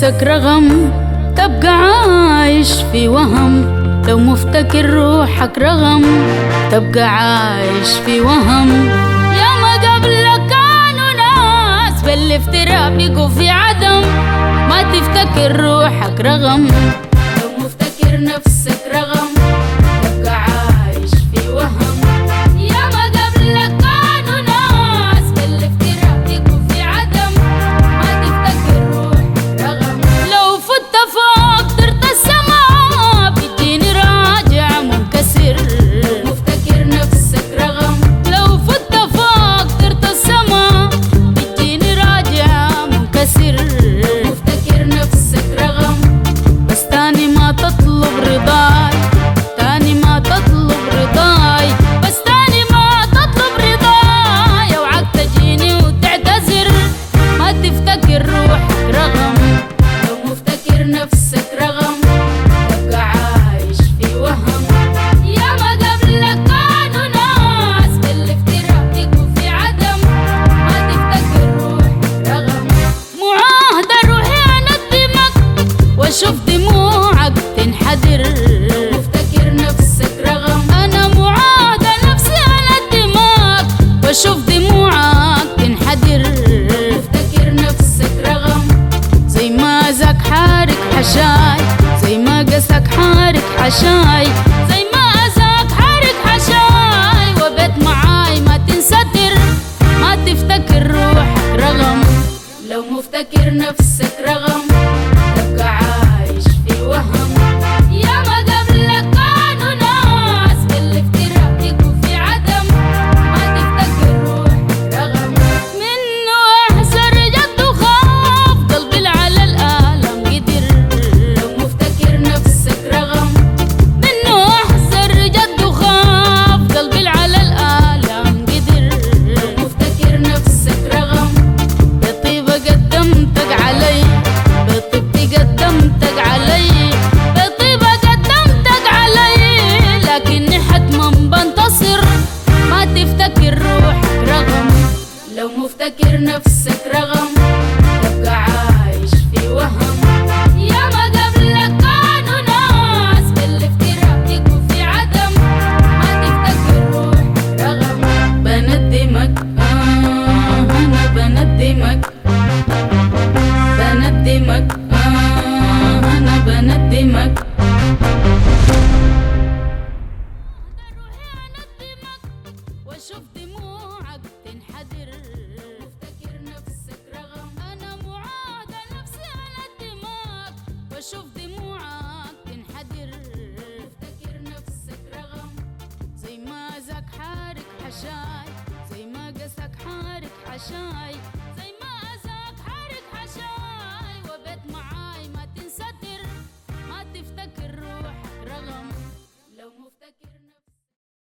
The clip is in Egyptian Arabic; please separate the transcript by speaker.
Speaker 1: نفسك رغم تبقى عايش في وهم لو مفتكر روحك رغم تبقى عايش في وهم يا ما قبلك كانوا ناس بالافتراء بيقوا في عدم ما تفتكر روحك رغم لو مفتكر نفسك رغم تبقى عايش في وهم يا ما قبلك كانوا ناس بالافتراء بيقوا في عدم ما تفتكر روحك رغم لو فت فوق طرت السما بتجيني راجع منكسر مفتكر نفسك رغم لو فت فوق طرت السما بتجيني راجع منكسر مفتكر نفسك رغم بس تاني ما تطلب رضاي تاني ما تطلب رضاي بس تاني ما تطلب رضاي اوعك تجيني وتعتذر ما تفتكر روحك رغم لو مفتكر نفسك رغم تبقى عايش في وهم يا ما قبلك كانوا ناس بالافتراء بيقوا في عدم ما تفتكر روحك رغم معاهدة روحي أندمك واشوف دموعك تنحدر مفتكر نفسك رغم انا معاهدة نفسي أندمك واشوف دموعك تنحدر مفتكر نفسك رغم زي ما زاك حارك حشاي زي ما قسك حارك حشاي زي ما أذاك حارك حشاي وبيت معاي ما تنستر ما تفتكر روحك رغم لو مفتكر نفسك رغم تبقى عايش في وهم يا ما قبلك كانوا ناس بالافتراء بيقوا في عدم ما تفتكر روحك رغم منه احزر جد وخاف قلبي على الآلم قدر لو مفتكر نفسك رغم منه احزر جد وخاف قلبي على الآلم قدر لو مفتكر نفسك رغم بطيبة قدمتك علي بطيبتي قدمتك علي بطيبة قدمتك علي لكني حتما بنتصر ما تفتكر روحك رغم لو مفتكر نفسك رغم تبقى عايش في وهم يا ما قبلك كانوا ناس بالافتراء بيقوا في عدم ما تفتكر روحك رغم بندمك آه أنا بندمك بندمك آه أنا بندمك واشوف دموعك تنحدر مفتكر نفسك رغم انا معاهدة نفسي على الدماغ واشوف دموعك تنحدر مفتكر نفسك رغم زي ما زاك حارك حشاي زي ما قسك حارك حشاي